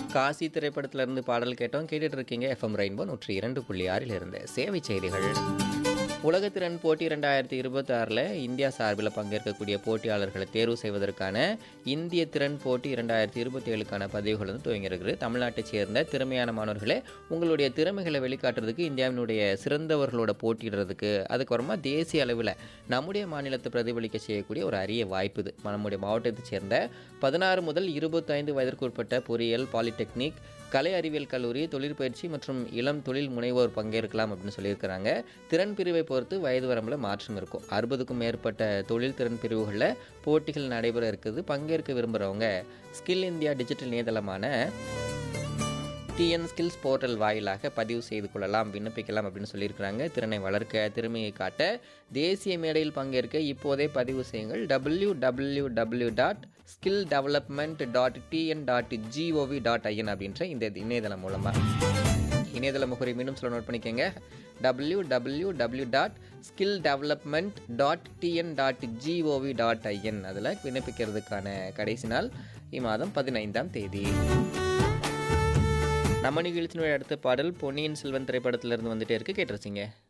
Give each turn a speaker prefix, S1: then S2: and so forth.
S1: காசி திரைப்படத்திலிருந்து பாடல் கேட்டோம் கேட்டுட்டு இருக்கீங்க எஃப்எம் ரெயின்போ நூற்றி இரண்டு புள்ளி ஆறில் இருந்து சேவை செய்திகள் உலகத்திறன் போட்டி ரெண்டாயிரத்தி இருபத்தி ஆறில் இந்தியா சார்பில் பங்கேற்கக்கூடிய போட்டியாளர்களை தேர்வு செய்வதற்கான இந்திய திறன் போட்டி இரண்டாயிரத்தி இருபத்தி ஏழுக்கான பதிவுகள் வந்து துவங்கியிருக்குது தமிழ்நாட்டைச் சேர்ந்த திறமையான மாணவர்களே உங்களுடைய திறமைகளை வெளிக்காட்டுறதுக்கு இந்தியாவினுடைய சிறந்தவர்களோட போட்டியிடுறதுக்கு அதுக்கப்புறமா தேசிய அளவில் நம்முடைய மாநிலத்தை பிரதிபலிக்க செய்யக்கூடிய ஒரு அரிய வாய்ப்பு இது நம்முடைய மாவட்டத்தைச் சேர்ந்த பதினாறு முதல் இருபத்தைந்து வயதிற்கு உட்பட்ட பொறியியல் பாலிடெக்னிக் கலை அறிவியல் கல்லூரி தொழிற்பயிற்சி மற்றும் இளம் தொழில் முனைவோர் பங்கேற்கலாம் அப்படின்னு சொல்லியிருக்கிறாங்க திறன் பிரிவை பொறுத்து வயது வரம்பில் மாற்றம் இருக்கும் அறுபதுக்கும் மேற்பட்ட தொழில் திறன் பிரிவுகளில் போட்டிகள் நடைபெற இருக்குது பங்கேற்க விரும்புகிறவங்க ஸ்கில் இந்தியா டிஜிட்டல் இணையதளமான டிஎன் ஸ்கில்ஸ் போர்ட்டல் வாயிலாக பதிவு செய்து கொள்ளலாம் விண்ணப்பிக்கலாம் அப்படின்னு சொல்லியிருக்கிறாங்க திறனை வளர்க்க திறமையை காட்ட தேசிய மேடையில் பங்கேற்க இப்போதே பதிவு செய்யுங்கள் W W W dot skill development dot TN dot GOV dot IN அப்படின்ற இந்த இணையதளம் மூலமாக இணையதள முகவரி மீண்டும் சொல்ல நோட் பண்ணிக்கோங்க W W W dot skill development dot TN dot GOV dot IN அதில் விண்ணப்பிக்கிறதுக்கான கடைசி நாள் இம்மாதம் பதினைந்தாம் தேதி நம்ம நிகழ்ச்சியினுடைய அடுத்த பாடல் பொன்னியின் செல்வன் திரைப்படத்திலிருந்து வந்துட்டே இருக்கு கேட்டுருச்சிங்க